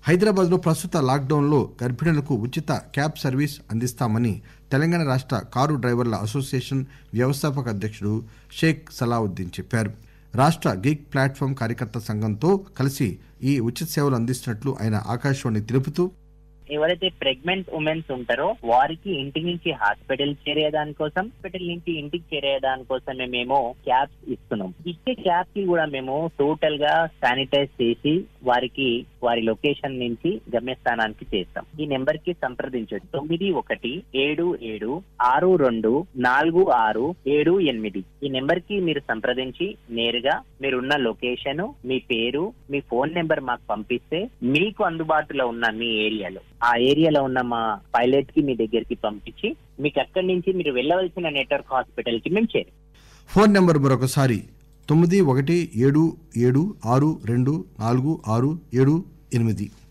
హైదరాబాద్ లో ప్రస్తుత లాక్డౌన్ లో గర్భిణులకు ఉచిత క్యాబ్ సర్వీస్ అందిస్తామని తెలంగాణ రాష్ట కారు డ్రైవర్ల అసోసియేషన్ వ్యవస్థాపక అధ్యక్షుడు షేక్ సలావుద్దీన్ చెప్పారు రాష్ట గిగ్ ప్లాట్ఫామ్ కార్యకర్త సంఘంతో కలిసి ఈ ఉచిత సేవలు అందిస్తున్నట్లు ఆయన ఆకాశవాణి తెలుపుతూ ఎవరైతే ప్రెగ్నెంట్ ఉమెన్స్ ఉంటారో వారికి ఇంటి నుంచి హాస్పిటల్ చేరే దానికోసం హాస్పిటల్ నుంచి ఇంటికి చేరే దానికోసమే మేము క్యాబ్స్ ఇస్తున్నాం ఇచ్చే క్యాబ్ కి కూడా మేము టోటల్ గా శానిటైజ్ చేసి వారికి వారి లొకేషన్ నుంచి గమ్యస్థానానికి చేస్తాం ఈ నెంబర్ కి సంప్రదించండి తొమ్మిది ఒకటి ఏడు ఏడు ఆరు రెండు నాలుగు ఆరు ఏడు ఎనిమిది ఈ నెంబర్ కి మీరు సంప్రదించి నేరుగా మీరున్న లొకేషన్ మీ పేరు మీ ఫోన్ నెంబర్ మాకు పంపిస్తే మీకు అందుబాటులో ఉన్న మీ ఏరియాలో ఆ ఏరియాలో ఉన్న మా పైలట్ కి మీ దగ్గరికి పంపించి మీకు అక్కడి నుంచి మీరు వెళ్ళవలసిన నెట్వర్క్ హాస్పిటల్ కి మేము చేరు ఫోన్ నెంబర్ మరొకసారి తొమ్మిది ఒకటి ఏడు ఏడు ఆరు రెండు నాలుగు ఆరు ఏడు ఎనిమిది